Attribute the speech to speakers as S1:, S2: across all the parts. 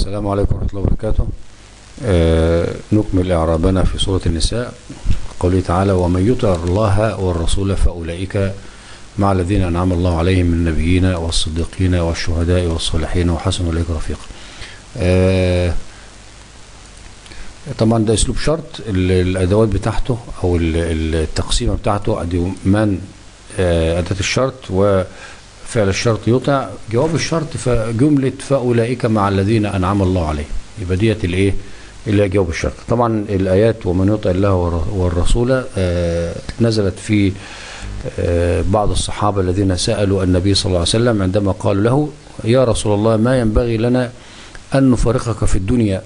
S1: السلام عليكم ورحمة الله وبركاته آه نكمل إعرابنا في سورة النساء قوله تعالى ومن يطع الله والرسول فأولئك مع الذين أنعم الله عليهم من النبيين والصديقين والشهداء والصالحين وحسن أولئك رفيقا آه طبعا ده اسلوب شرط ال- الادوات بتاعته او ال- التقسيمه بتاعته ادي من آه، اداه الشرط وفعل الشرط يطع جواب الشرط فجمله فاولئك مع الذين انعم الله عليهم يبقى ديت الايه اللي هي جواب الشرط طبعا الايات ومن يطع الله والر- والرسول آه، نزلت في آه، بعض الصحابه الذين سالوا النبي صلى الله عليه وسلم عندما قالوا له يا رسول الله ما ينبغي لنا ان نفارقك في الدنيا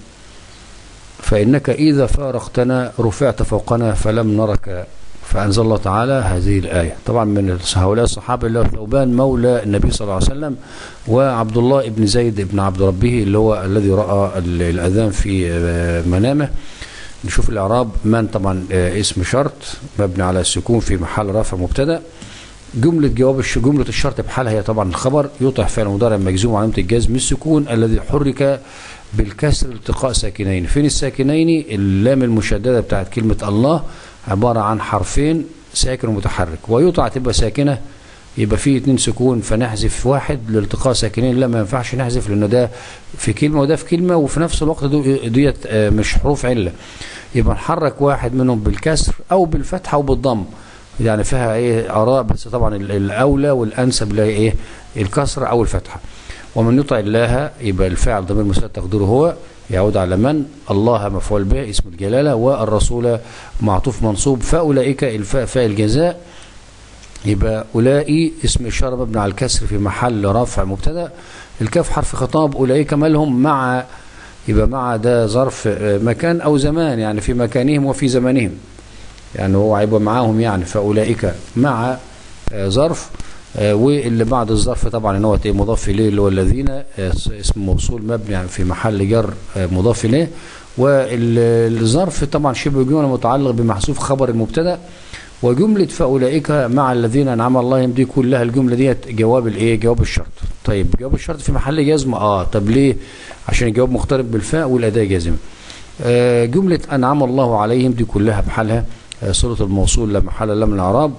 S1: فإنك إذا فارقتنا رفعت فوقنا فلم نرك فأنزل الله تعالى هذه الآية طبعا من هؤلاء الصحابة اللي هو ثوبان مولى النبي صلى الله عليه وسلم وعبد الله بن زيد بن عبد ربه اللي هو الذي رأى ال- الأذان في آه، منامه نشوف الإعراب من طبعا آه، اسم شرط مبني على السكون في محل رفع مبتدأ جملة جواب الش... جملة الشرط بحالها هي طبعا الخبر يطع فعل مضارع مجزوم علامة الجزم السكون الذي حرك بالكسر التقاء ساكنين فين الساكنين اللام المشددة بتاعت كلمة الله عبارة عن حرفين ساكن ومتحرك ويطع تبقى ساكنة يبقى فيه اتنين سكون فنحذف واحد لالتقاء ساكنين لا ما ينفعش نحذف لان ده في كلمة وده في كلمة وفي نفس الوقت دو- ديت آه، مش حروف علة يبقى نحرك واحد منهم بالكسر او بالفتحة او بالضم يعني فيها ايه اراء بس طبعا ال- الاولى والانسب اللي هي ايه الكسر او الفتحه ومن يطع الله يبقى الفاعل ضمير مسدد تقديره هو يعود على من الله مفعول به اسم الجلاله والرسول معطوف منصوب فاولئك الفاء فاء الجزاء يبقى اولئي اسم اشاره مبني على الكسر في محل رفع مبتدا الكاف حرف خطاب اولئك مالهم مع يبقى مع ده ظرف آه، مكان او زمان يعني في مكانهم وفي زمانهم يعني هو هيبقى معاهم يعني فاولئك مع آه، ظرف آه، واللي بعد الظرف طبعا ان هو إيه مضاف اليه اللي هو الذين آه، اسم موصول مبني يعني في محل جر آه، مضاف اليه والظرف طبعا شبه جمله متعلق بمحذوف خبر المبتدا وجمله فاولئك مع الذين انعم الله عليهم دي كلها الجمله ديت جواب الايه جواب الشرط طيب جواب الشرط في محل جزم اه طب ليه عشان الجواب مختلف بالفاء والاداه جازمه آه، جمله انعم الله عليهم دي كلها بحالها آه، صله الموصول لا محل له من الاعراب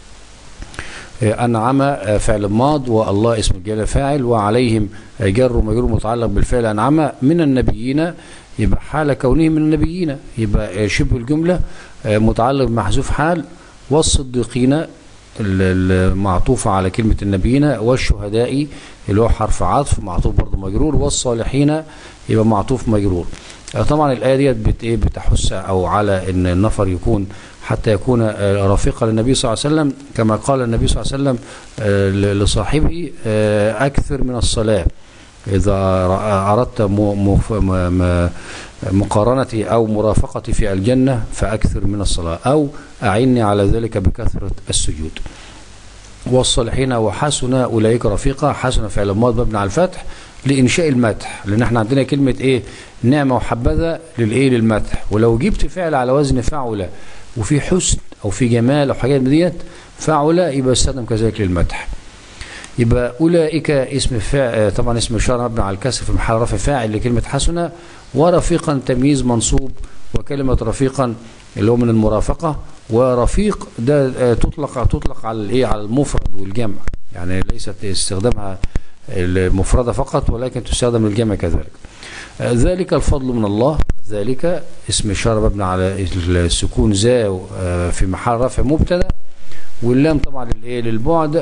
S1: آه، أنعم آه، فعل ماض والله اسم الجلالة فاعل وعليهم آه، جر ومجرور متعلق بالفعل أنعم من النبيين يبقى حال كونهم من النبيين يبقى آه، شبه الجملة آه، متعلق بمحذوف حال والصديقين ال- المعطوفة على كلمة النبيين والشهداء اللي هو حرف عطف معطوف برضه مجرور والصالحين يبقى معطوف مجرور آه، طبعا الآية ديت بت إيه بتحث أو على إن النفر يكون حتى يكون آه، رفيقا للنبي صلى الله عليه وسلم كما قال النبي صلى الله عليه وسلم آه، ل- لصاحبه آه، أكثر من الصلاة إذا ر- أردت م- مف- م- م- مقارنتي أو مرافقتي في الجنة فأكثر من الصلاة أو أعني على ذلك بكثرة السجود والصالحين وحسن أولئك رفيقا حسن فعل ماض مبني على الفتح لإنشاء المدح لأن احنا عندنا كلمة إيه نعمة وحبذا للإيه للمدح ولو جبت فعل على وزن فعل وفي حسن أو في جمال أو حاجات من ديت فعل يبقى يستخدم كذلك للمدح يبقى أولئك اسم فاعل طبعا اسم إشارة مبني على الكسر في محل رفع فاعل لكلمة حسنة ورفيقا تمييز منصوب وكلمة رفيقا اللي هو من المرافقة ورفيق ده آه، تطلق تطلق على الايه على المفرد والجمع يعني ليست استخدامها المفردة فقط ولكن تستخدم للجمع كذلك آه، ذلك الفضل من الله ذلك اسم إشارة مبني على السكون ذا آه، في محل رفع مبتدا واللام طبعا للايه للبعد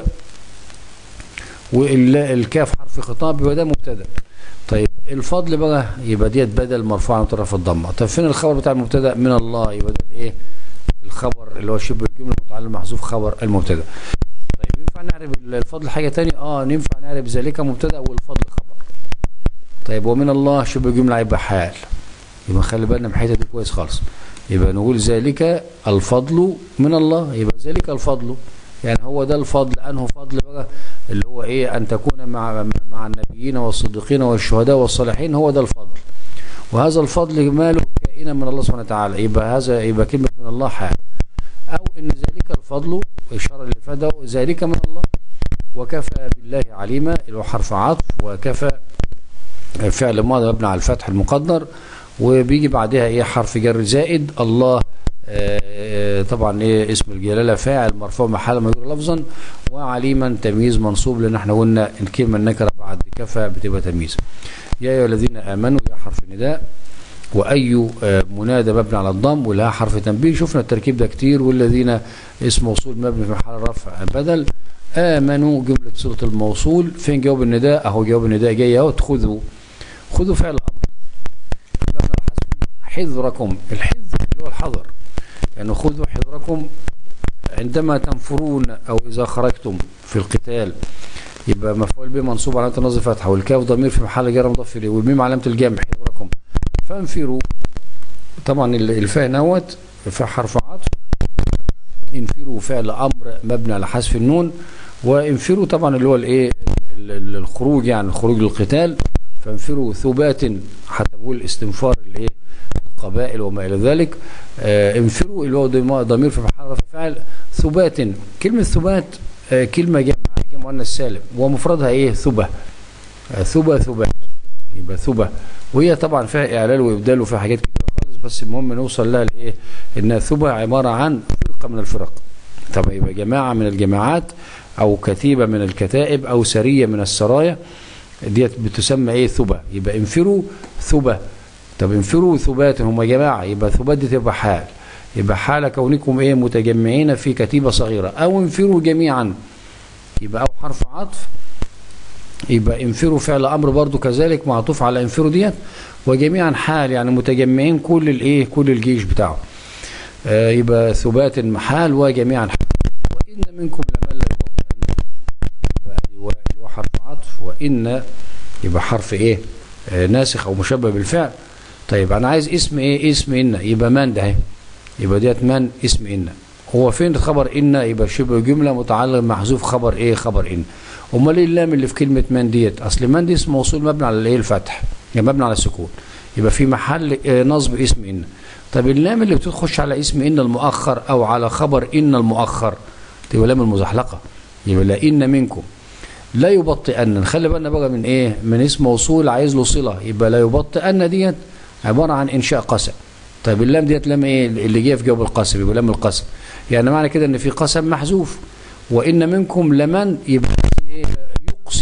S1: والكاف حرف خطاب يبقى ده مبتدا طيب الفضل بقى يبقى ديت بدل مرفوع عن طرف الضمه طب فين الخبر بتاع المبتدا من الله يبقى ده الايه الخبر اللي هو شبه الجمله متعلق محذوف خبر المبتدا طيب ينفع نعرف الفضل حاجه تانية اه ينفع نعرف ذلك مبتدا والفضل خبر طيب ومن الله شبه الجمله هيبقى حال يبقى خلي بالنا من الحته دي كويس خالص يبقى نقول ذلك الفضل من الله يبقى ذلك الفضل يعني هو ده الفضل انه فضل بقى اللي هو ايه ان تكون مع مع النبيين والصديقين والشهداء والصالحين هو ده الفضل وهذا الفضل ماله كائنا من الله سبحانه وتعالى يبقى هذا يبقى كلمه من الله حال او ان ذلك الفضل اشاره اللي فده ذلك من الله وكفى بالله عليما اللي هو حرف عطف وكفى فعل ماضي مبني على الفتح المقدر وبيجي بعدها ايه حرف جر زائد الله آه، طبعا ايه اسم الجلاله فاعل مرفوع محل مجرور لفظا وعليما تمييز منصوب لان احنا قلنا الكلمه النكره بعد كفى بتبقى تمييز يا ايها الذين امنوا يا حرف نداء واي آه، منادى مبني على الضم ولها حرف تنبيه شفنا التركيب ده كتير والذين اسم موصول مبني في محل رفع بدل امنوا جمله صله الموصول فين جواب النداء اهو جواب النداء جاي اهو خذوا خذوا فعل امر مبني على حذف حذركم الحذر اللي هو الحذر يعني خذوا حذركم عندما تنفرون او اذا خرجتم في القتال يبقى مفعول به منصوب علامه النصب فتحه والكاف ضمير في محل جر مضاف اليه والميم علامه الجمع حذركم فانفروا طبعا ال- الفاء نوت فاء حرف عطف انفروا فعل امر مبني على حذف النون وانفروا طبعا اللي هو الايه ال- ال- الخروج يعني الخروج للقتال فانفروا ثبات حتى بقول استنفار الايه القبائل وما الى ذلك آه انفروا اللي هو ضم- ضمير في محل رفع فاعل ثبات كلمه ثبات آه كلمه جمع جمع مؤنث سالم ومفردها ايه ثبه آه ثبه ثبات يبقى ثبه وهي طبعا فيها اعلال وابدال وفيها حاجات كتير خالص بس المهم نوصل لها لايه انها ثبه عباره عن فرقه من الفرق طب يبقى جماعه من الجماعات او كتيبه من الكتائب او سريه من السرايا ديت بتسمى ايه ثبه يبقى انفروا ثبه طب انفروا ثبات هم جماعه يبقى ثبات دي تبقى حال يبقى حال كونكم ايه متجمعين في كتيبه صغيره او انفروا جميعا يبقى او حرف عطف يبقى انفروا فعل امر برضو كذلك معطوف على انفروا ديت وجميعا حال يعني متجمعين كل الايه كل الجيش بتاعه آه يبقى ثبات محال وجميعا حال وان منكم لمن لا يبطئن يبقى ادي و- اللي هو حرف عطف وان يبقى حرف ايه آه ناسخ او مشبه بالفعل طيب انا عايز اسم ايه اسم ان يبقى من ده اهي. يبقى ديت من اسم ان هو فين خبر ان يبقى شبه جمله متعلق محذوف خبر ايه خبر ان امال ايه اللام اللي في كلمه من ديت اصل من دي اسم موصول مبني على الايه الفتح يعني مبني على السكون يبقى في محل آه، نصب اسم ان طب اللام اللي بتخش على اسم ان المؤخر او على خبر ان المؤخر تبقى لام المزحلقه يبقى لا ان منكم لا يبطئن نخلي بالنا بقى من ايه من اسم موصول عايز له صله يبقى لا يبطئن ديت عباره عن انشاء قسم طيب اللام ديت لام ايه اللي جايه في جواب القسم يبقى لام القسم يعني معنى كده ان في قسم محذوف وان منكم لمن يبقى إيه يقسم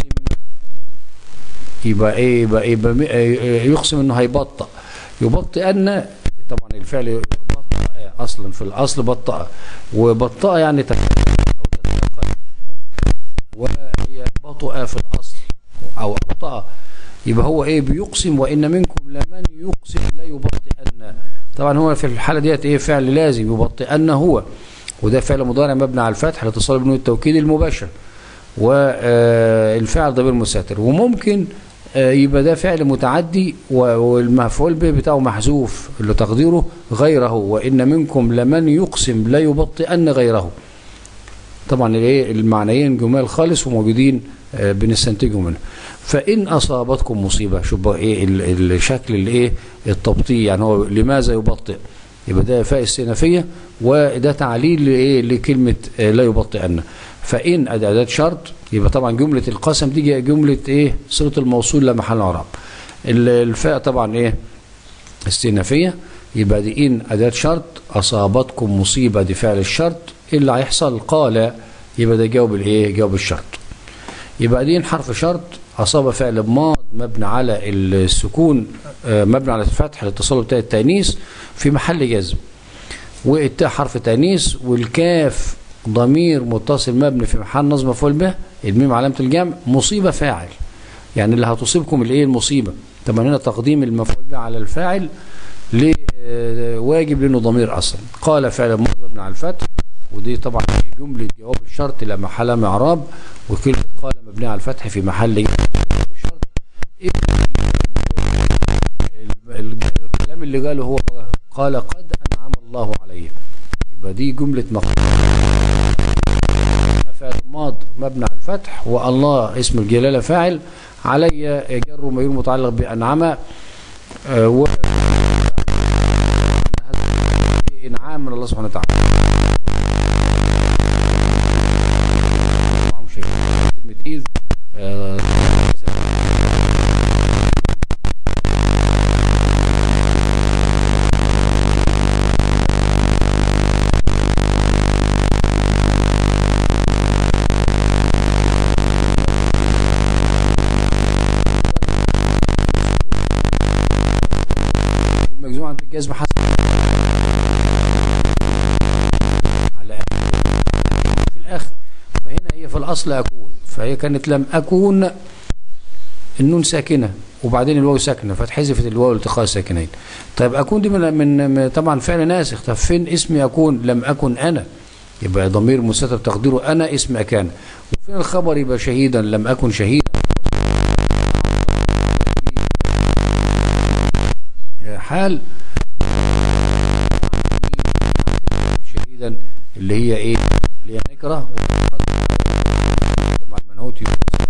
S1: يبقى ايه يبقى, إيه يبقى م- إيه يقسم انه هيبطأ يبطئن طبعا الفعل بطأ اصلا في الاصل بطأ وبطأ يعني تكلم او تتنقل وهي بطأ في الاصل او ابطأ يبقى هو ايه بيقسم وان منكم لمن يقسم لا يبطئن طبعا هو في الحاله ديت ايه فعل لازم يبطئن هو وده فعل مضارع مبني على الفتح لاتصال بنون التوكيد المباشر والفعل ضمير مستتر وممكن آه، يبقى ده فعل متعدي و- والمفعول به بتاعه محذوف اللي تقديره غيره وان منكم لمن يقسم لا يبطئن غيره طبعا الايه المعنيين جمال خالص وموجودين آه، بنستنتجهم منه فان اصابتكم مصيبه شوف بقى ايه ال- الشكل الايه التبطيء يعني هو لماذا يبطئ يبقى ده فاء استئنافيه وده تعليل لايه لكلمه آه، لا يبطئن فان اداه أداة شرط يبقى طبعا جمله القسم دي جمله ايه صله الموصول لا محل اعراب ال- الفاء طبعا ايه استئنافيه يبقى دي ان اداه شرط اصابتكم مصيبه دي فعل الشرط إيه اللي هيحصل قال يبقى ده جاوب الايه جاوب الشرط يبقى دي حرف شرط اصاب فعل ماض مبني على السكون آه، مبني على الفتح الاتصال بتاع التانيث في محل جزم والتاء حرف تانيث والكاف ضمير متصل مبني في محل نصب مفعول به الميم علامه الجمع مصيبه فاعل يعني اللي هتصيبكم الايه المصيبه طبعا هنا تقديم المفعول به على الفاعل لواجب لانه ضمير اصلا قال فعل ماضي مبني على الفتح ودي طبعا جمله جواب الشرط لا محل من اعراب وكلمه قال مبنيه على الفتح في محل جواب الشرط إيه ال- ال- الكلام اللي قاله هو بقى قال قد انعم الله عليه يبقى دي جمله مقصود فعل ماض مبني على الفتح والله اسم الجلاله فاعل علي جر ومجرور متعلق بانعم آه، و انعام من الله سبحانه وتعالى معهم شيء كلمه اذ آه، الجزم حسب على في الاخر فهنا هي في الاصل اكون فهي كانت لم اكون النون ساكنه وبعدين الواو ساكنه فاتحذفت الواو التقاء الساكنين طيب اكون دي من, من من- طبعا فعل ناسخ طب فين اسمي اكون لم اكن انا يبقى ضمير مستتر تقديره انا اسم اكان وفين الخبر يبقى شهيدا لم اكن شهيدا حال شهيدا اللي هي ايه اللي هي نكره مع المنهوت يوصف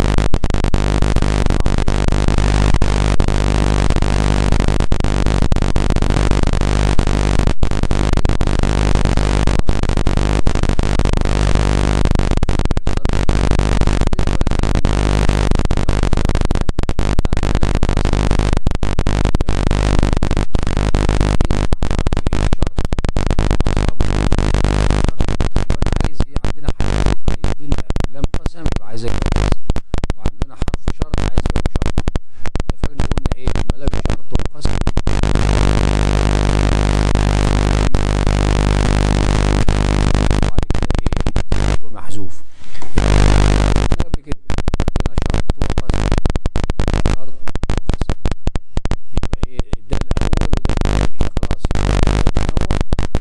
S1: وعندنا حرف شرط عايز جواب شرط اتفقنا قلنا ايه لما الاقي شرط والقسم وبعد كده ايه يبقى محذوف قلنا قبل كده عندنا شرط وقسم شرط وقسم يبقى ايه ده الاول وده الثاني خلاص يبقى ده الاول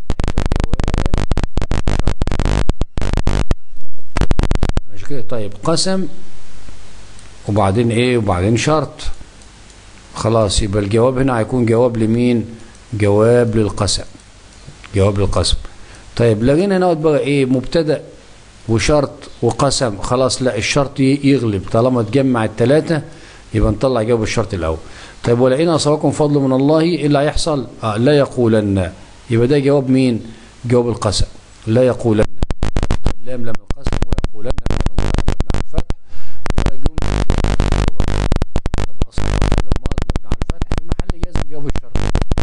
S1: يبقى جواب شرط ماشي كده طيب قسم وبعدين ايه وبعدين شرط خلاص يبقى الجواب هنا هيكون جواب لمين جواب للقسم جواب للقسم طيب لقينا نقعد بقى ايه مبتدا وشرط وقسم خلاص لا الشرط ي- يغلب طالما تجمع الثلاثه يبقى نطلع جواب الشرط الاول طيب ولئن اصابكم فضل من الله ايه اللي هيحصل آه لا يقولن يبقى ده جواب مين جواب القسم لا يقولن اللام لم القسم ويقولن من المضارع مبني على الفتح وجملة طب أصلا لما مبني على الفتح في محل جزم جواب الشرط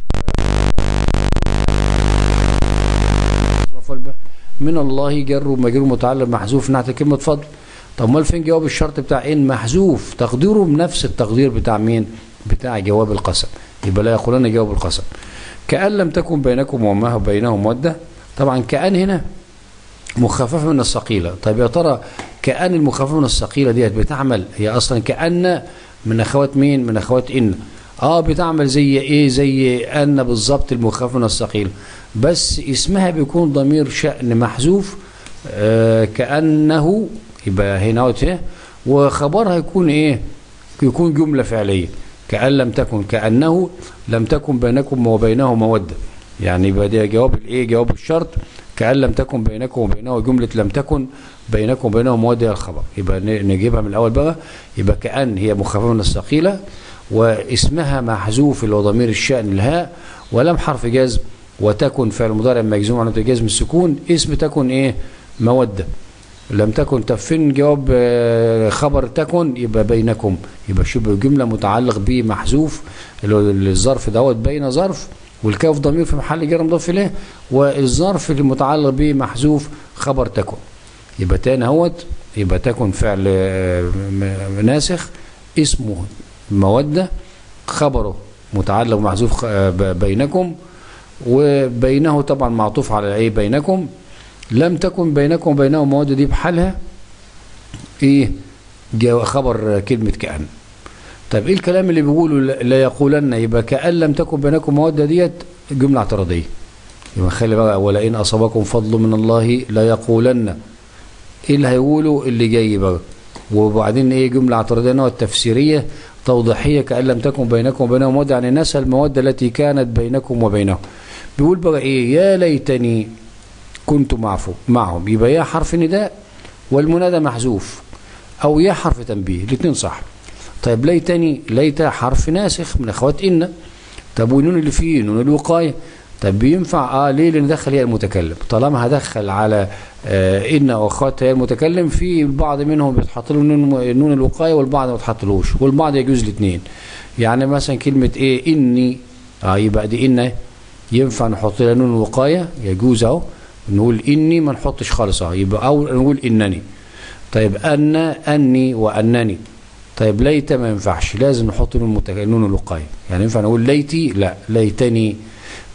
S1: مفعول به. من الله جر ومجرور متعلق محذوف نعت كلمة فضل طب امال فين جواب الشرط بتاع ان محذوف تقديره بنفس التقدير بتاع مين بتاع جواب القسم يبقى لا يقولن جواب القسم كأن لم تكن بينكم وما بينهم مودة طبعا كأن هنا مخففة من الثقيلة طيب يا ترى كأن المخففة من الثقيلة ديت بتعمل هي أصلا كأن من أخوات مين من أخوات إن اه بتعمل زي ايه زي ان بالظبط المخفف من الثقيل بس اسمها بيكون ضمير شأن محذوف آه كأنه يبقى هنا اهوت ايه وخبرها يكون ايه يكون جملة فعلية كأن لم تكن كأنه لم تكن بينكم وبينه مودة يعني يبقى ده جواب الايه جواب الشرط كأن لم تكن بينكم وبينه جملة لم تكن بينكم وبينه مودة هي الخبر يبقى ن- نجيبها من الأول بقى يبقى كأن هي مخففة من الثقيلة واسمها محذوف اللي هو ضمير الشأن الهاء ولم حرف جزم وتكن فعل مضارع مجزوم على جزم السكون اسم تكن ايه مودة لم تكن طب فين جواب آه، خبر تكن يبقى بينكم يبقى شبه جملة متعلق به محذوف اللي هو الظرف دوت بين ظرف والكاف ضمير في محل جر مضاف اليه والظرف المتعلق به محذوف خبر تكن يبقى تاني اهوت يبقى تكن فعل آه، م- م- ناسخ اسمه مودة خبره متعلق محذوف خ- آه، ب- بينكم وبينه طبعا معطوف على ايه بينكم لم تكن بينكم وبينهم مودة دي بحالها ايه جا- خبر كلمة كأن طيب ايه الكلام اللي بيقوله لا- لا يقولن يبقى كأن لم تكن بينكم مودة ديت جملة اعتراضية يبقى خلي بقى ولئن أصابكم فضل من الله لا يقولن ايه اللي هيقوله اللي جاي بقى وبعدين ايه جملة اعتراضية نوع التفسيرية توضيحية كأن لم تكن بينكم وبينهم مودة يعني نسى المودة التي كانت بينكم وبينهم بيقول بقى ايه يا ليتني كنت معفو معهم يبقى يا حرف نداء والمنادى محذوف او يا حرف تنبيه الاثنين صح طيب ليتني ليت حرف ناسخ من اخوات ان طب والنون اللي فيه نون الوقايه طب بينفع اه ليه لان دخل هي المتكلم طالما هدخل على آه ان او اخوات هي المتكلم في البعض منهم بيتحط له نون نون الوقايه والبعض ما بيتحطلوش والبعض يجوز الاثنين يعني مثلا كلمه ايه اني اه يبقى دي ان ينفع نحط لها نون الوقايه يجوز اهو نقول اني ما نحطش خالص اهو يبقى او نقول انني طيب ان اني وانني طيب ليت ما ينفعش لازم نحط نون متك... نون الوقايه يعني ينفع نقول ليتي لا ليتني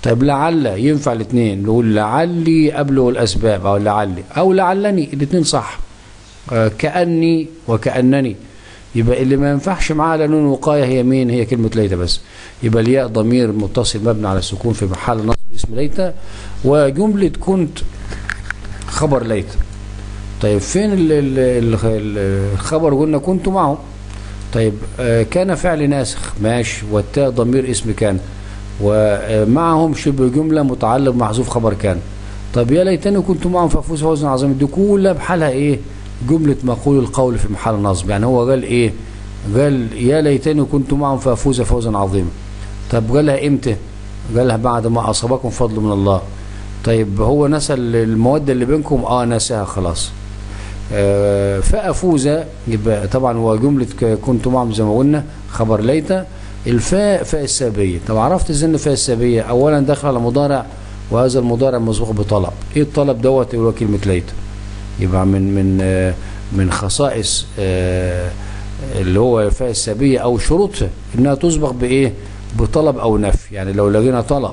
S1: طيب لعل ينفع الاثنين نقول لعلي قبله الاسباب او لعلي او لعلني الاثنين صح آه كاني وكانني يبقى اللي ما ينفعش معاه لانه وقايه هي مين هي كلمه ليت بس يبقى الياء ضمير متصل مبني على السكون في محل نصب اسم ليت وجمله كنت خبر ليت طيب فين ال ال ال الخبر قلنا كنت معه طيب آه كان فعل ناسخ ماشي والتاء ضمير اسم كان ومعهم شبه جمله متعلق محذوف خبر كان طب يا ليتني كنت معهم فافوز فوزا عظيما دي كلها بحالها ايه جمله مقول القول في محل نصب يعني هو قال ايه قال يا ليتني كنت معهم فافوز فوزا عظيما طب قالها امتى قالها بعد ما اصابكم فضل من الله طيب هو نسى الموده اللي بينكم اه نساها خلاص آه فافوز يبقى طبعا هو جمله كنت معهم زي ما قلنا خبر ليت الفاء فاء السابيه طب عرفت ازاي ان فاء السابيه اولا داخل على مضارع وهذا المضارع مسبوق بطلب ايه الطلب دوت اللي هو كلمه ليت يبقى من من آه من خصائص آه اللي هو فاء السابيه او شروطها انها تسبق بايه بطلب او نفي يعني لو لقينا طلب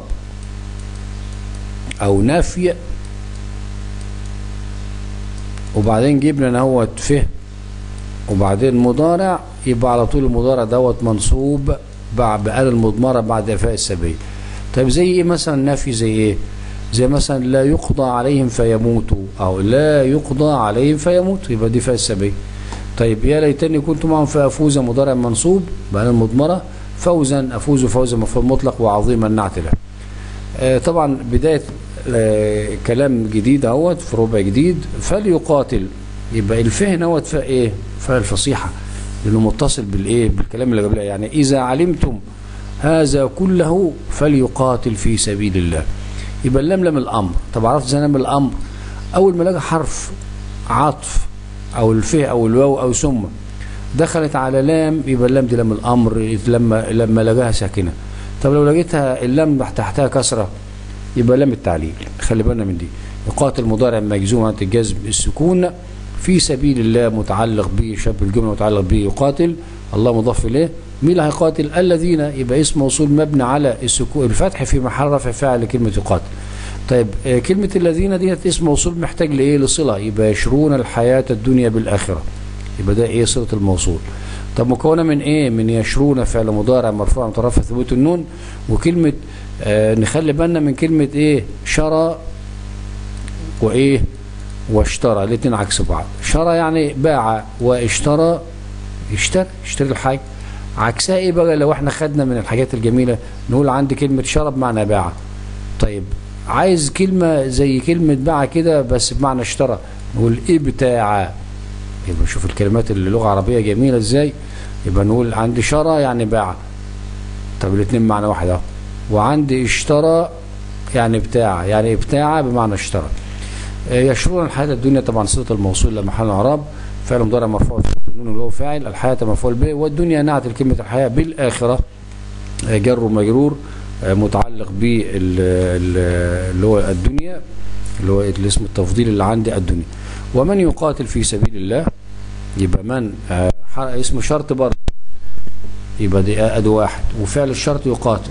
S1: او نفي وبعدين جبنا نهوت فه وبعدين مضارع يبقى على طول المضارع دوت منصوب بعد بقال المضمرة بعد إفاء السبيل طيب زي ايه مثلا نفي زي ايه زي مثلا لا يقضى عليهم فيموتوا او لا يقضى عليهم فيموتوا يبقى دي فاء السبيل طيب يا ليتني كنت معهم فافوز مضارع منصوب بقال المضمرة فوزا افوز فوزا مفعول مطلق وعظيما نعت له آه طبعا بداية آه كلام جديد اهوت في ربع جديد فليقاتل يبقى الفه اهوت فاء ايه فاء الفصيحه لانه متصل بالايه بالكلام اللي قبلها يعني اذا علمتم هذا كله فليقاتل في سبيل الله يبقى اللام لام الامر طب عرفت ازاي لام الامر اول ما لقى حرف عطف او الفه او الواو او ثم دخلت على لام يبقى اللام دي لام الامر لما لما لقاها ساكنه طب لو لقيتها اللام تحتها كسره يبقى لام التعليل خلي بالنا من دي يقاتل مضارع مجزوم عن الجزم السكون في سبيل الله متعلق به شاب الجمله متعلق به يقاتل الله مضاف اليه مين اللي هيقاتل الذين يبقى اسم موصول مبني على السكون الفتح في محل رفع فاعل كلمه يقاتل طيب آه كلمه الذين ديت اسم موصول محتاج لايه لصله يبقى يشرون الحياه الدنيا بالاخره يبقى ده ايه صله الموصول طب مكونه من ايه من يشرون فعل مضارع مرفوع مترفع ثبوت النون وكلمه آه نخلي بالنا من كلمه ايه شرى وايه واشترى الاثنين عكس بعض شرى يعني باع واشترى اشترى اشتري الحاجة عكسها ايه بقى لو احنا خدنا من الحاجات الجميلة نقول عندي كلمة شرى بمعنى باع طيب عايز كلمة زي كلمة باع كده بس بمعنى اشترى نقول ابتاع يبقى شوف الكلمات اللي لغة عربية جميلة ازاي يبقى نقول عندي شرى يعني باع طب الاثنين معنى واحد اهو وعندي اشترى يعني بتاع يعني ابتاع بمعنى اشترى يشرون الحياة الدنيا طبعا صلة الموصول لمحل اعراب فعل مضارع مرفوع النون اللي هو فاعل الحياة مفعول به والدنيا نعت كلمة الحياة بالآخرة جر ومجرور متعلق باللي هو الدنيا اللي هو الاسم التفضيل اللي عندي الدنيا ومن يقاتل في سبيل الله يبقى من اسم شرط برضه يبقى دي اد واحد وفعل الشرط يقاتل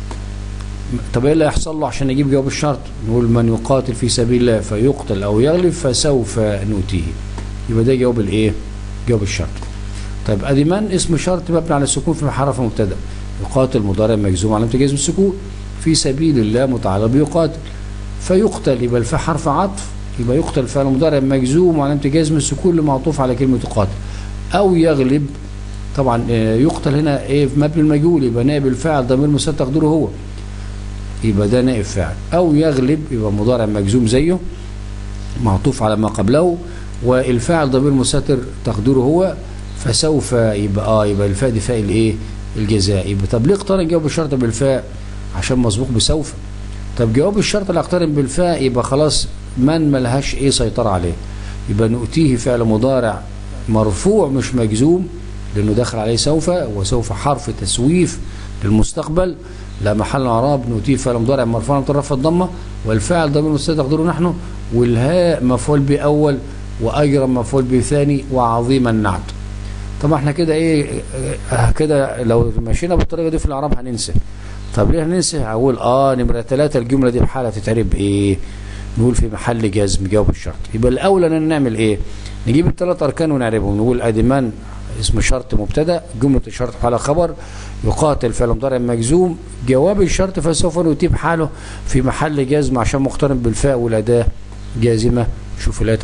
S1: طب ايه اللي هيحصل له عشان يجيب جواب الشرط نقول من يقاتل في سبيل الله فيقتل او يغلب فسوف نؤتيه يبقى ده جواب الايه جواب الشرط طيب ادي من اسم شرط مبني على السكون في محرف مبتدا يقاتل مضارع مجزوم علامه جزم السكون في سبيل الله متعلق بيقاتل فيقتل يبقى الفاء حرف عطف يبقى يقتل فعل مضارع مجزوم وعلامه جزم السكون اللي معطوف على كلمه يقاتل او يغلب طبعا يقتل هنا ايه مبني المجهول يبقى نائب الفاعل ضمير مستتر تقديره هو يبقى ده نائب فاعل او يغلب يبقى مضارع مجزوم زيه معطوف على ما قبله والفاعل ضمير مستتر تقديره هو فسوف يبقى اه يبقى الفاء دي فاء الايه الجزاء يبقى طب ليه اقترن جواب الشرط بالفاء عشان مسبوق بسوف طب جواب الشرط اللي اقترن بالفاء يبقى خلاص من ملهاش ايه سيطرة عليه يبقى نؤتيه فعل مضارع مرفوع مش مجزوم لانه داخل عليه سوف وسوف حرف تسويف للمستقبل لا محل اعراب نؤتيه فعل مضارع مرفوع مترفع الضمه والفاعل ضمير مستتر تقديره نحن والهاء مفعول به اول واجرم مفعول به ثاني وعظيما نعت طبعا احنا كده ايه كده لو مشينا بالطريقه دي في الاعراب هننسى طب ليه هننسى اقول اه نمره ثلاثة الجمله دي بحالها تتعرب ايه نقول في محل جزم جواب الشرط يبقى الاولى ان نعمل ايه نجيب الثلاث اركان ونعربهم نقول ادي من اسم شرط مبتدا جمله الشرط حاله خبر يقاتل فعل مضارع مجزوم جواب الشرط فسوف نتيب حاله في محل جزم عشان مقترن بالفاء والاداه جازمه شوف الات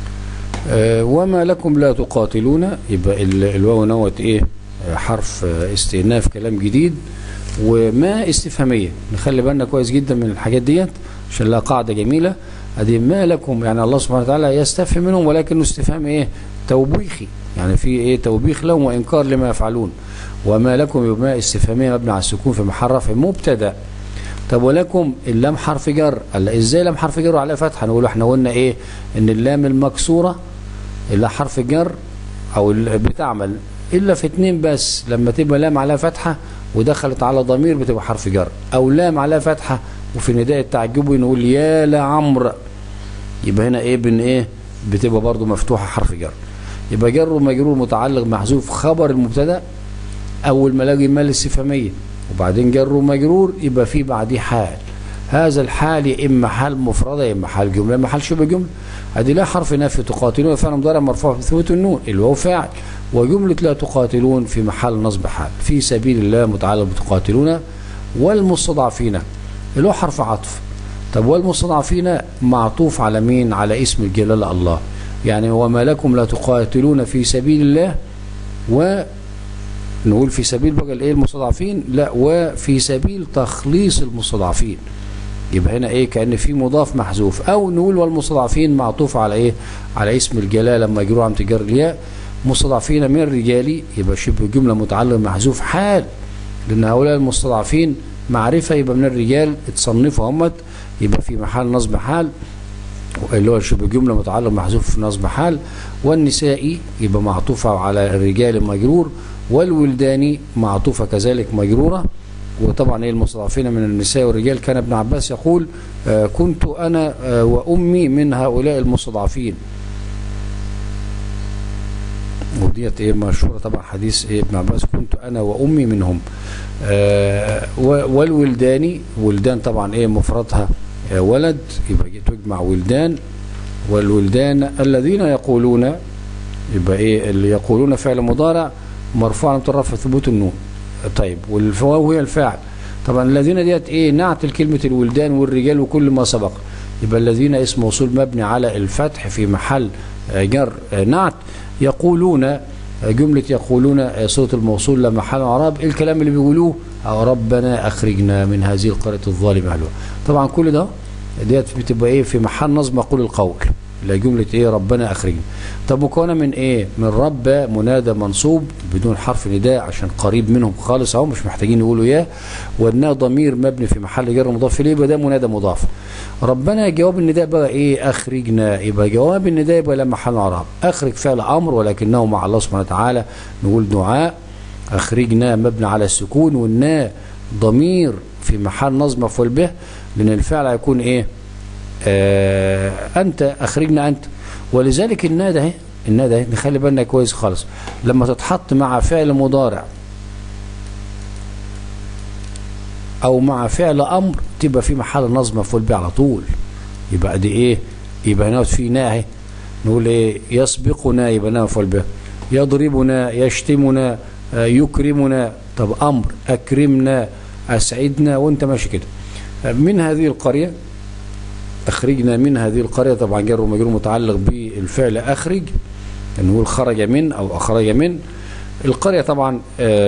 S1: آه وما لكم لا تقاتلون يبقى الواو نوت ايه آه حرف آه استئناف كلام جديد وما استفهاميه نخلي بالنا كويس جدا من الحاجات ديت عشان لها قاعده جميله ادي ما لكم يعني الله سبحانه وتعالى يستفهم منهم ولكنه استفهام ايه توبيخي يعني في ايه توبيخ لهم وانكار لما يفعلون وما لكم بما استفهاميه مبني على السكون في محل رفع مبتدا طب ولكم اللام حرف جر قال ازاي لام حرف جر وعليها فتحه نقول احنا قلنا ايه ان اللام المكسوره اللي حرف جر او بتعمل الا في اتنين بس لما تبقى لام عليها فتحه ودخلت على ضمير بتبقى حرف جر او لام عليها فتحه وفي نداء التعجب نقول يا لعمر يبقى هنا ايه بن ايه بتبقى برضو مفتوحه حرف جر يبقى جر ومجرور متعلق محذوف خبر المبتدا اول ما الاقي مال استفهاميه وبعدين جر ومجرور يبقى في بعديه حال هذا الحال يا اما حال مفرده يا اما حال جمله يا اما حال شبه جمله ادي لا حرف نفي تقاتلون فعل مضارع مرفوع بثبوت النون اللي هو فاعل وجمله لا تقاتلون في محل نصب حال في سبيل الله متعلق بتقاتلون والمستضعفين اللي هو حرف عطف طب والمستضعفين معطوف على مين على اسم الجلاله الله يعني وما لكم لا تقاتلون في سبيل الله و نقول في سبيل بقى الايه المستضعفين لا وفي سبيل تخليص المستضعفين يبقى هنا ايه كان في مضاف محذوف او نقول والمستضعفين معطوف على ايه على اسم الجلاله لما يجروا عم تجر الياء مستضعفين من الرجال يبقى شبه جمله متعلق محذوف حال لان هؤلاء المستضعفين معرفه يبقى من الرجال اتصنفوا همت يبقى في محل نصب حال اللي هو شبه جمله متعلق محذوف في نصب حال والنساء يبقى معطوفه على الرجال مجرور والولدان معطوفه كذلك مجروره وطبعا ايه المستضعفين من النساء والرجال كان ابن عباس يقول آه كنت انا آه وامي من هؤلاء المستضعفين وديت ايه مشهوره طبعا حديث ايه ابن عباس كنت انا وامي منهم آه والولدان ولدان طبعا ايه مفردها ولد يبقى تجمع ولدان والولدان الذين يقولون يبقى ايه اللي يقولون فعل مضارع مرفوع على رفع ثبوت النون طيب والواو هي الفاعل طبعا الذين ديت ايه نعت الكلمه الولدان والرجال وكل ما سبق يبقى الذين اسم موصول مبني على الفتح في محل جر نعت يقولون جملة يقولون صوت الموصول لما حال عرب ايه الكلام اللي بيقولوه أو ربنا أخرجنا من هذه القرية الظالمة أهلها طبعا كل ده ديت بتبقى ايه في محل نصب مقول القول لا جملة ايه ربنا أخرجنا طب مكونة من ايه من رب منادى منصوب بدون حرف نداء عشان قريب منهم خالص اهو مش محتاجين يقولوا ياه والنا ضمير مبني في محل جر مضاف اليه يبقى ده منادى مضاف ربنا جواب النداء بقى ايه اخرجنا يبقى جواب النداء يبقى لما محل اعراب اخرج فعل امر ولكنه مع الله سبحانه وتعالى نقول دعاء اخرجنا مبني على السكون والنا ضمير في محل نصب مفعول به لان الفعل هيكون ايه آه انت اخرجنا انت ولذلك النادى اهي النادى اهي نخلي بالنا كويس خالص لما تتحط مع فعل مضارع او مع فعل امر تبقى في محل نصب مفعول به على طول يبقى دي ايه يبقى هنا في نا اهي نقول ايه يسبقنا يبقى نا مفعول به يضربنا يشتمنا آه يكرمنا طب امر اكرمنا اسعدنا وانت ماشي كده من هذه القريه أخرجنا من هذه القرية طبعا جر ومجرور متعلق بالفعل أخرج نقول خرج من أو أخرج من القرية طبعا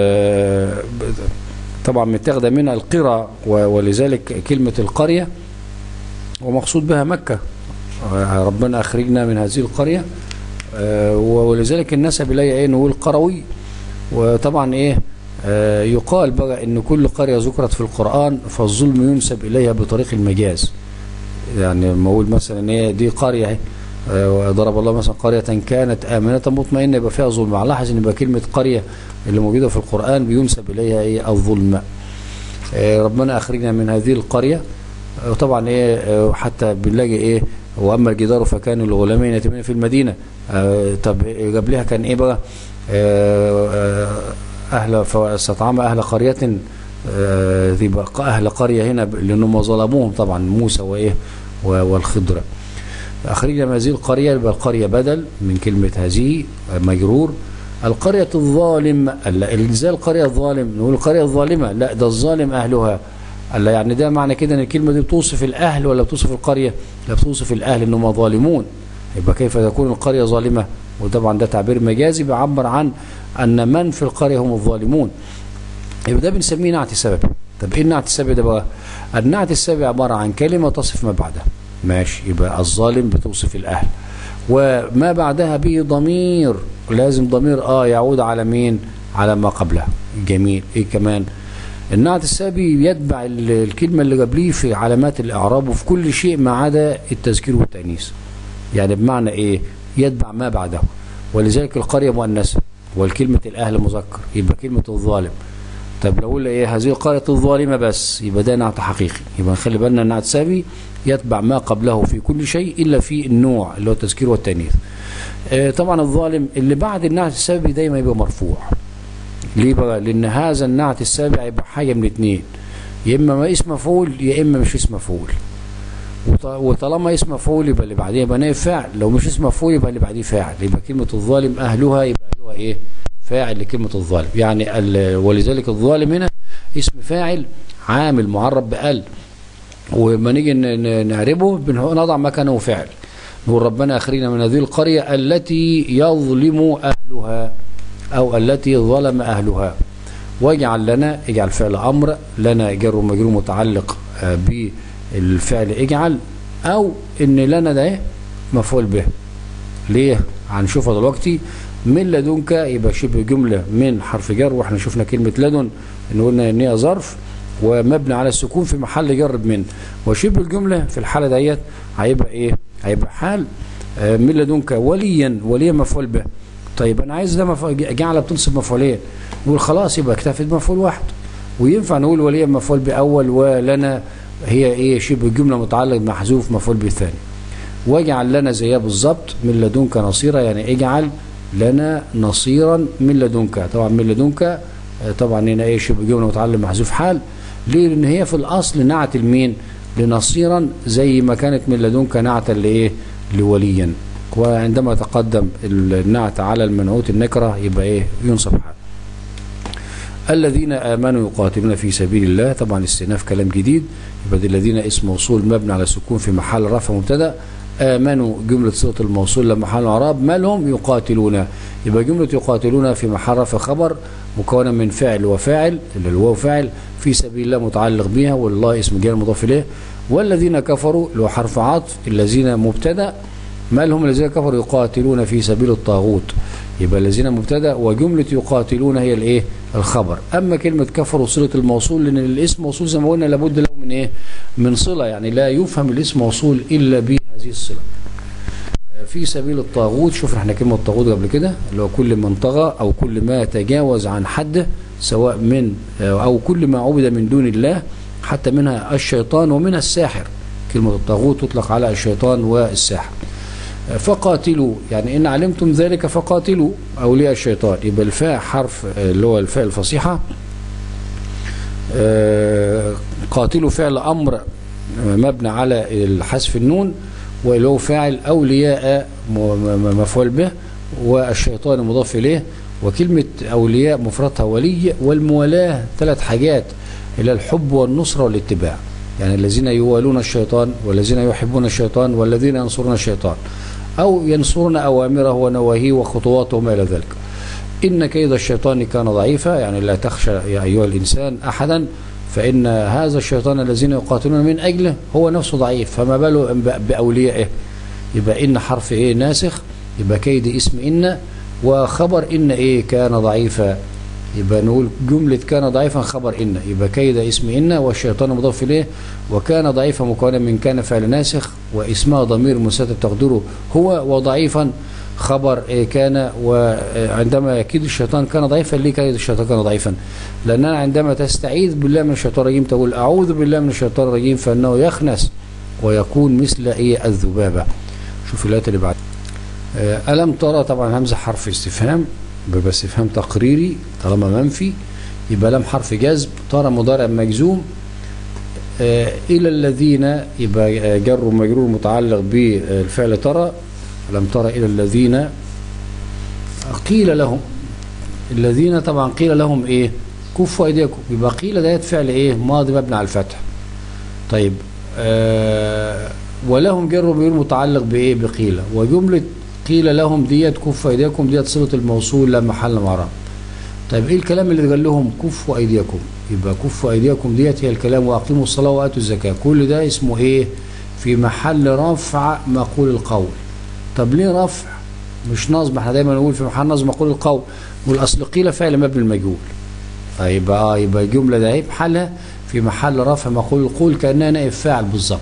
S1: طبعا متاخده منها القرى ولذلك كلمة القرية ومقصود بها مكة ربنا أخرجنا من هذه القرية ولذلك النسب إليه إيه نقول قروي وطبعا إيه يقال بقى إن كل قرية ذكرت في القرآن فالظلم ينسب إليها بطريق المجاز يعني لما اقول مثلا ان هي دي قريه اهي ضرب الله مثلا قريه كانت امنه مطمئنه يبقى فيها ظلم لاحظ ان يبقى كلمه قريه اللي موجوده في القران بينسب اليها ايه الظلم ربنا اخرجنا من هذه القريه وطبعا ايه حتى بنلاقي ايه واما الجدار فكان الغلامين يتيمين في المدينه طب قبلها كان ايه بقى اهل فاستطعم اهل قريه آه، يبقى أهل قرية هنا ب- لأنهم ظلموهم طبعا موسى وإيه و- والخضر أخرجنا من هذه القرية يبقى القرية بدل من كلمة هذه مجرور القرية الظالم لا ازاي القرية الظالم نقول القرية الظالمة لا ده الظالم أهلها لا يعني ده معنى كده ان الكلمة دي بتوصف الأهل ولا بتوصف القرية لا بتوصف الأهل انهم ظالمون يبقى كيف تكون القرية ظالمة وطبعا ده تعبير مجازي بيعبر عن أن من في القرية هم الظالمون يبقى ده بنسميه نعت سبب طب ايه النعت السبب ده بقى النعت السبب عبارة عن كلمة تصف ما بعدها ماشي يبقى الظالم بتوصف الأهل وما بعدها به ضمير لازم ضمير اه يعود على مين على ما قبلها جميل ايه كمان النعت السابي يتبع ال- الكلمة اللي قبليه في علامات الإعراب وفي كل شيء ما عدا التذكير والتأنيث يعني بمعنى ايه يتبع ما بعده ولذلك القرية مؤنثة والكلمة الأهل مذكر يبقى كلمة الظالم طب لو قلنا ايه هذه القرية الظالمة بس يبقى ده نعت حقيقي يبقى نخلي بالنا النعت السابي يتبع ما قبله في كل شيء إلا في النوع اللي هو التذكير والتأنيث آه، طبعا الظالم اللي بعد النعت السابي دايما يبقى مرفوع ليه بقى لان هذا النعت السابع يبقى حاجه من اتنين يا اما ما اسم مفعول يا اما مش اسم مفعول وط- وطالما اسم مفعول يبقى اللي بعديه يبقى نائب فاعل لو مش اسم مفعول يبقى اللي بعديه فاعل يبقى كلمه الظالم اهلها يبقى اهلها ايه فاعل لكلمه الظالم يعني ال- ولذلك الظالم هنا اسم فاعل عامل معرب بال وما نيجي ن- ن- نعربه بنح- نضع مكانه فعل نقول ربنا اخرجنا من هذه القريه التي يظلم اهلها او التي ظلم اهلها واجعل لنا اجعل فعل امر لنا جر ومجرور متعلق آه، بالفعل اجعل او ان لنا ده إيه؟ مفعول به ليه هنشوفها دلوقتي من لدنك يبقى شبه جمله من حرف جر واحنا شفنا كلمه لدن ان قلنا ان هي ظرف ومبني على السكون في محل جر من وشبه الجمله في الحاله ديت هيبقى ايه هيبقى حال آه، من لدنك وليا وليا مفعول به طيب انا عايز ده مفعول جعل بتنصب مفعولين نقول خلاص يبقى اكتفي بمفعول واحد وينفع نقول وليا مفعول باول ولنا هي ايه شبه الجمله متعلق محذوف مفعول به ثاني واجعل لنا زيها بالظبط من لدنك نصيرا يعني اجعل لنا نصيرا من لدنك طبعا من لدنك آه، طبعا هنا ايه شبه جمله متعلق محذوف حال ليه لان هي في الاصل نعت المين لنصيرا زي ما كانت من لدنك نعتا لايه لوليا وعندما تقدم النعت على المنعوت النكره يبقى ايه ينصب حال الذين آمنوا يقاتلون في سبيل الله طبعا استئناف كلام جديد يبقى دي الذين اسم موصول مبني على السكون في محل رفع مبتدا آمنوا جملة صيغة الموصول لما محل اعراب ما لهم يقاتلون يبقى جملة يقاتلون في محل رفع خبر مكونة من فاعل وفاعل اللي الواو فاعل في سبيل الله متعلق بها والله اسم جار مضاف اليه والذين كفروا اللي هو حرف عطف الذين مبتدا ما لهم الذين كفروا يقاتلون في سبيل الطاغوت يبقى الذين مبتدا وجمله يقاتلون هي الايه الخبر اما كلمه كفروا صله الموصول لان الاسم موصول زي ما قلنا لابد له من ايه من صله يعني لا يفهم الاسم موصول الا بهذه الصله في سبيل الطاغوت شوف احنا كلمه الطاغوت قبل كده اللي هو كل من طغى او كل ما تجاوز عن حده سواء من او كل ما عبد من دون الله حتى منها الشيطان ومنها الساحر كلمه الطاغوت تطلق على الشيطان والساحر فقاتلوا يعني إن علمتم ذلك فقاتلوا أولياء الشيطان يبقى الفاء حرف آه، اللي هو الفاء الفصيحة آه، قاتلوا فعل أمر آه، مبني على الحذف النون واللي هو فاعل أولياء م- م- مفعول به والشيطان مضاف إليه وكلمة أولياء مفردها ولي والموالاة ثلاث حاجات إلى الحب والنصرة والاتباع يعني الذين يوالون الشيطان والذين يحبون الشيطان والذين ينصرون الشيطان أو ينصرون أوامره ونواهيه وخطواته وما إلى ذلك إن كيد الشيطان كان ضعيفا يعني لا تخشى يا أيها الإنسان أحدا فإن هذا الشيطان الذين يقاتلون من أجله هو نفسه ضعيف فما باله ب- بأوليائه يبقى إن حرف إيه ناسخ يبقى كيد اسم إن وخبر إن إيه كان ضعيفا يبقى نقول جملة كان ضعيفا خبر إن يبقى كيد اسم إن والشيطان مضاف إليه وكان ضعيفا مكونا من كان فعل ناسخ واسمها ضمير مستتر تقدره هو وضعيفا خبر إيه كان وعندما يكيد الشيطان كان ضعيفا ليه كيد الشيطان كان ضعيفا لأننا عندما تستعيذ بالله من الشيطان الرجيم تقول أعوذ بالله من الشيطان الرجيم فإنه يخنس ويكون مثل إيه الذبابة شوف الآية اللي بعد آه، ألم ترى طبعا همزة حرف استفهام بيبقى استفهام تقريري طالما منفي يبقى لم حرف جذب ترى مضارع مجزوم آه، إلى الذين يبقى آه، جر ومجرور متعلق بالفعل ترى لم ترى إلى الذين قيل لهم الذين طبعا قيل لهم إيه كفوا أيديكم يبقى قيل ديت فعل إيه ماضي مبني على الفتح طيب آه ولهم جر ومجرور متعلق بإيه بقيل وجملة قيل لهم ديت كفوا أيديكم ديت صلة الموصول لا محل معرب طيب ايه الكلام اللي قال لهم كفوا ايديكم يبقى كفوا ايديكم ديت هي الكلام واقيموا الصلاه واتوا الزكاه كل ده اسمه ايه في محل رفع مقول القول طب ليه رفع مش نصب احنا دايما نقول في محل نصب مقول القول والاصل قيل فعل مبني المجهول طيب اه يبقى الجمله ده ايه بحالها في محل رفع مقول القول كانها نائب فاعل بالظبط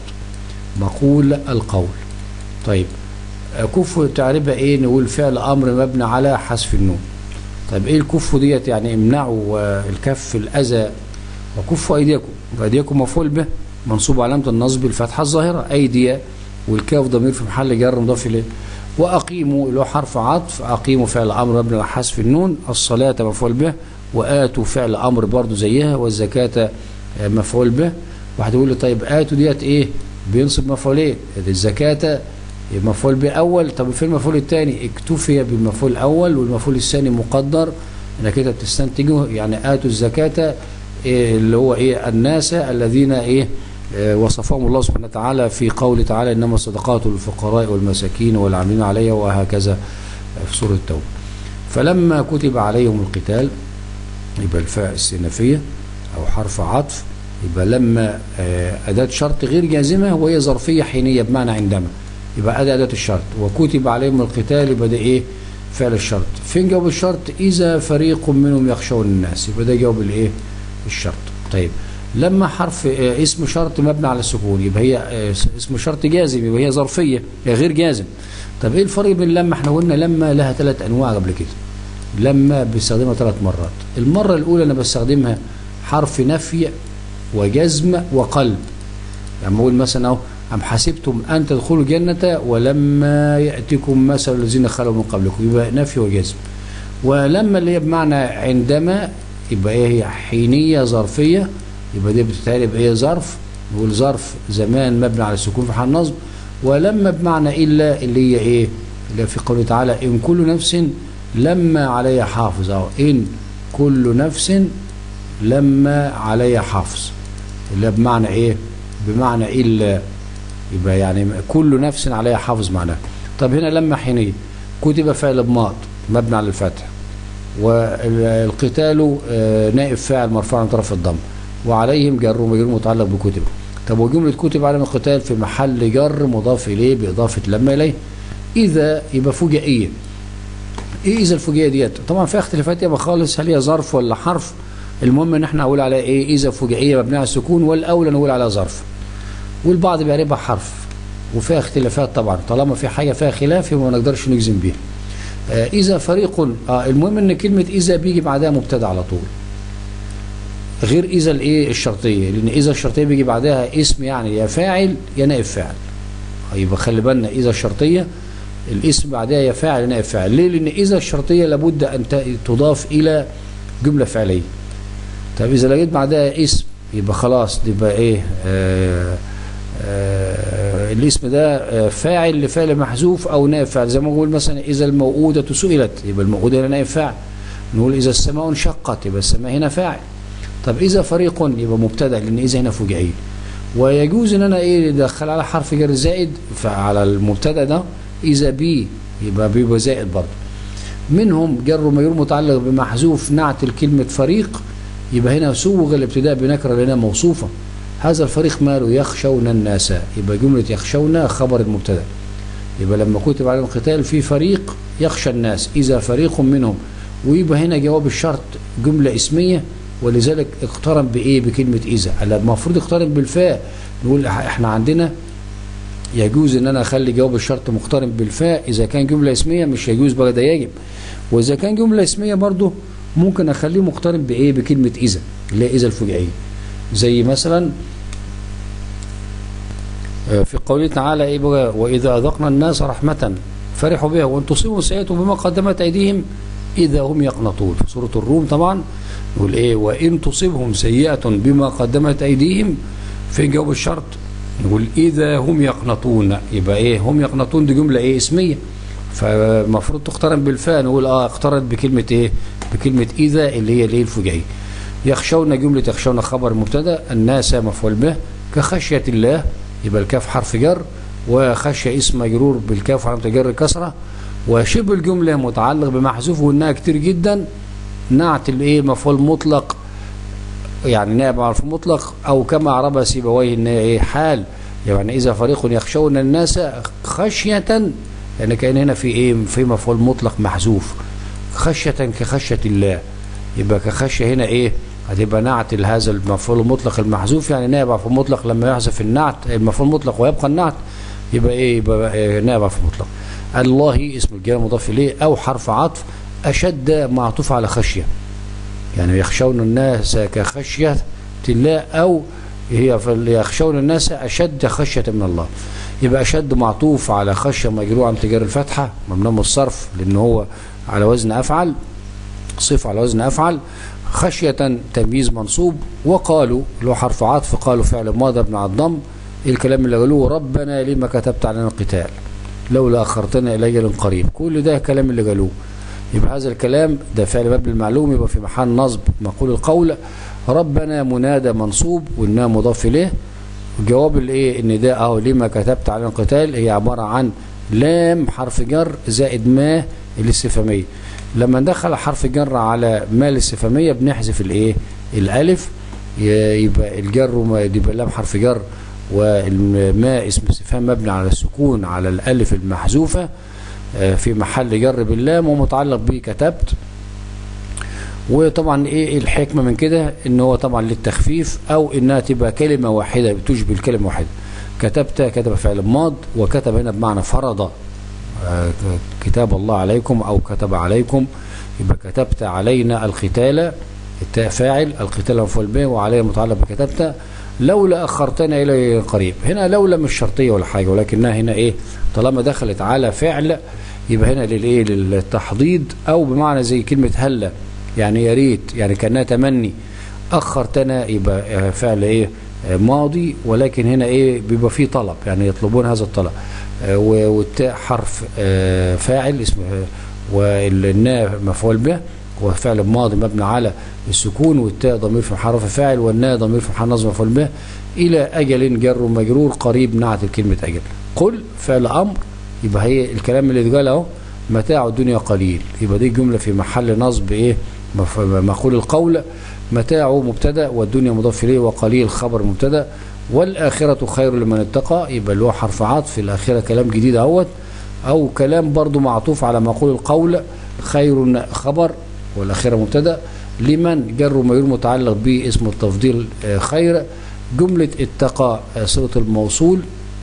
S1: مقول القول طيب آه، كفوا تعريبها ايه نقول فعل امر مبني على حذف النون طيب ايه الكف ديت يعني امنعوا آه، الكف الاذى وكفوا ايديكم وايديكم مفعول به منصوب علامه النصب الفتحه الظاهره ايدي والكاف ضمير في محل جر مضاف اليه واقيموا اللي هو حرف عطف اقيموا فعل امر مبني على حذف النون الصلاه مفعول به واتوا فعل امر برضو زيها والزكاه آه، مفعول به واحد يقول لي طيب اتوا ديت ايه بينصب مفعولين الزكاه مفعول به اول طب في المفعول الثاني اكتفي بالمفعول الاول والمفعول الثاني مقدر انك انت بتستنتجه يعني اتوا الزكاه إيه اللي هو ايه الناس الذين ايه آه، وصفهم الله سبحانه وتعالى في قوله تعالى انما الصدقات للفقراء والمساكين والعاملين عليها وهكذا في سوره التوبه فلما كتب عليهم القتال يبقى الفاء السنفيه او حرف عطف يبقى لما آه، اداه شرط غير جازمه وهي ظرفيه حينيه بمعنى عندما يبقى اداه اداه الشرط وكتب عليهم القتال يبقى ده ايه فعل الشرط فين جواب الشرط اذا فريق منهم يخشون الناس يبقى ده جواب الايه الشرط طيب لما حرف آه، اسم شرط مبني على السكون يبقى هي آه، اسم شرط جازم يبقى هي ظرفيه هي غير جازم طب ايه الفرق بين لما احنا قلنا لما لها ثلاث انواع قبل كده لما بستخدمها ثلاث مرات المره الاولى انا بستخدمها حرف نفي وجزم وقلب يعني اقول مثلا اهو أم حسبتم أن تدخلوا الجنة ولما يأتكم مثل الذين خلوا من قبلكم يبقى نفي وجزم ولما اللي هي بمعنى عندما يبقى ايه هي حينية ظرفية يبقى دي بتتعرف ايه ظرف نقول ظرف زمان مبني على السكون في حال نصب ولما بمعنى إلا اللي هي ايه اللي في قوله تعالى إن كل نفس لما عليها حافظ أو إن كل نفس لما عليها حافظ اللي بمعنى ايه بمعنى إلا يبقى يعني كل نفس عليها حافظ معناها طب هنا لما حينية كتب فعل بماض مبني على الفتح والقتال آه، نائب فاعل مرفوع عن طرف الضم وعليهم جر ومجرور متعلق بكتب طب وجملة كتب عليهم القتال في محل جر مضاف إليه بإضافة لما إليه إذا يبقى فجائية إيه إذا الفجائية ديت طبعا فيها اختلافات يبقى خالص هل هي ظرف ولا حرف المهم إن إحنا نقول عليها إيه إذا فجائية مبنية على السكون والأولى نقول عليها ظرف والبعض بيعربها حرف وفيها اختلافات طبعا طالما في حاجة فيها خلاف يبقى ما نقدرش نجزم بيها آه إذا فريق آه المهم إن كلمة إذا بيجي بعدها مبتدا على طول غير إذا الإيه الشرطية لأن إذا الشرطية بيجي بعدها اسم يعني يا فاعل يا نائب فاعل يبقى خلي بالنا إذا الشرطية الاسم بعدها يا فاعل يا نائب فاعل ليه لأن إذا الشرطية لابد أن ت- تضاف إلى جملة فعلية طب إذا لقيت بعدها اسم يبقى خلاص دي بقى إيه آه آه الاسم ده آه فاعل لفعل محذوف أو نائب فاعل زي ما نقول مثلا إذا الموءودة سئلت يبقى الموءودة هنا نائب فاعل نقول إذا السماء انشقت يبقى السماء هنا فاعل طب إذا فريق يبقى مبتدأ لأن إذا هنا فجائي ويجوز إن أنا إيه ندخل على حرف جر زائد فعلى المبتدأ ده إذا بي يبقى بيبقى زائد برضه منهم جر ومجرور متعلق بمحذوف نعت الكلمة فريق يبقى هنا سوغ الابتداء بنكرة لأنها موصوفة هذا الفريق ماله يخشون الناس يبقى جملة يخشون خبر المبتدأ يبقى لما كتب عليهم القتال في فريق يخشى الناس إذا فريق منهم ويبقى هنا جواب الشرط جملة اسمية ولذلك اقترن بإيه بكلمة إذا هلا المفروض اقترن بالفاء نقول احنا عندنا يجوز ان انا اخلي جواب الشرط مقترن بالفاء اذا كان جمله اسميه مش يجوز بقى ده يجب واذا كان جمله اسميه برضه ممكن اخليه مقترن بايه بكلمه اذا اللي هي اذا الفجائيه زي مثلا آه، في قوله تعالى ايه بقى واذا اذقنا الناس رحمه فرحوا بها وان تصيبوا سيئه بما قدمت ايديهم اذا هم يقنطون في سوره الروم طبعا يقول ايه وان تصبهم سيئه بما قدمت ايديهم في جواب الشرط نقول اذا هم يقنطون يبقى ايه هم يقنطون دي جمله ايه اسميه فالمفروض تقترن بالفاء نقول اه اقترنت بكلمه ايه بكلمه اذا اللي هي الايه الفجائيه يخشون جمله يخشون خبر مبتدا الناس مفعول به كخشيه الله يبقى الكاف حرف جر وخشيه اسم مجرور بالكاف وعلامه جر كسره وشبه الجمله متعلق بمحذوف وانها كتير جدا نعت الايه مفعول مطلق يعني نائب عن مطلق او كما عربها سيبويه ان هي ايه حال يعني اذا فريق يخشون الناس خشيه يعني كان هنا في ايه في مفعول مطلق محذوف خشيه كخشيه الله يبقى كخشيه هنا ايه هتبقى نعت هذا المفعول المطلق المحذوف يعني نائب عن مطلق لما يحذف النعت المفعول المطلق ويبقى النعت يبقى ايه يبقى إيه نائب عن مطلق الله اسم الجلال مضاف اليه او حرف عطف اشد معطوف على خشيه يعني يخشون الناس كخشيه الله او هي يخشون الناس اشد خشيه من الله يبقى اشد معطوف على خشيه مجرور عن تجار الفتحه ممنوع من الصرف لان هو على وزن افعل صفه على وزن افعل خشيه تمييز منصوب وقالوا له حرف عطف قالوا فعل ماضي ابن على الضم الكلام اللي قالوه ربنا لما كتبت علينا القتال لولا اخرتنا الى اجل قريب كل ده كلام اللي قالوه يبقى هذا الكلام ده فعل مبني المعلوم يبقى في محل نصب مقول القول ربنا منادى منصوب وانها مضاف اليه جواب الايه النداء اهو لما كتبت على القتال هي عباره عن لام حرف جر زائد ما الاستفهاميه لما ندخل حرف جر على ما الاستفهاميه بنحذف الايه الالف يبقى الجر يبقى لام حرف جر والماء اسم استفهام مبني على السكون على الالف المحذوفه في محل جر باللام ومتعلق به كتبت وطبعا ايه الحكمه من كده ان هو طبعا للتخفيف او انها تبقى كلمه واحده بتشبه الكلمه واحده كتبت كتب فعل ماض وكتب هنا بمعنى فرض كتاب الله عليكم او كتب عليكم يبقى كتبت علينا القتال التاء فاعل القتال مفعول به وعليه متعلق بكتبت لولا اخرتنا الى قريب هنا لولا مش شرطيه ولا حاجه ولكنها هنا ايه طالما دخلت على فعل يبقى هنا للايه للتحضيض او بمعنى زي كلمه هلا يعني يا ريت يعني كانها تمني اخرتنا يبقى فعل ايه ماضي ولكن هنا ايه بيبقى فيه طلب يعني يطلبون هذا الطلب والتاء حرف فاعل اسمه والناء مفعول به وفعل ماضي مبني على السكون والتاء ضمير في حرف فاعل والناء ضمير في محل نصب مفعول به الى اجل جر مجرور قريب نعت كلمه اجل قل فعل امر يبقى هي الكلام اللي اتقال اهو متاع الدنيا قليل يبقى دي جمله في محل نصب ايه مقول القول متاع مبتدا والدنيا مضاف اليه وقليل خبر مبتدا والاخره خير لمن اتقى يبقى اللي هو حرف عطف الاخره كلام جديد اهوت او كلام برضو معطوف على مقول القول خير خبر والاخره مبتدا لمن جر مجرور متعلق به اسم التفضيل خير جمله اتقى صله الموصول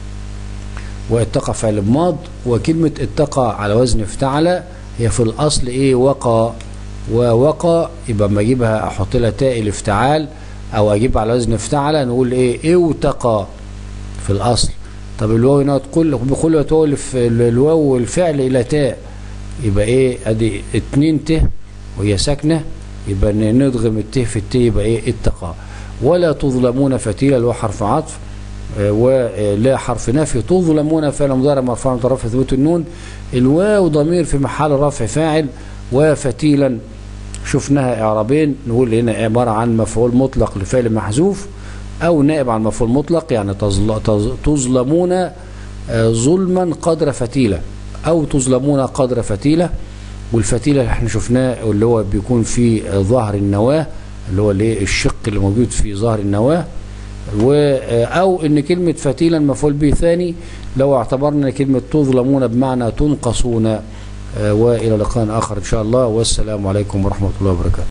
S1: واتقى فعل ماض وكلمه اتقى على وزن افتعل هي في الاصل ايه وقى ووقى يبقى اما اجيبها احط لها تاء الافتعال او اجيب على وزن افتعل نقول ايه اوتقى في الاصل طب الواو هنا تقول بكل تولف الواو والفعل الى تاء يبقى ايه ادي اتنين ت وهي ساكنه يبقى ندغم الت في الت يبقى ايه اتقى ولا تظلمون فتيلا اللي هو حرف عطف ولا حرف نفي تظلمون فعل مضارع مرفوع من طرف ثبوت النون الواو ضمير في محل رفع فاعل وفتيلا شفناها اعرابين نقول هنا عباره عن مفعول مطلق لفعل محذوف او نائب عن مفعول مطلق يعني تظلمون ظلما قدر فتيله او تظلمون قدر فتيله والفتيله اللي احنا شفناه اللي هو بيكون في ظهر النواه اللي هو الايه الشق اللي موجود في ظهر النواه او ان كلمه فتيلا مفعول به ثاني لو اعتبرنا كلمه تظلمون بمعنى تنقصون والى لقاء اخر ان شاء الله والسلام عليكم ورحمه الله وبركاته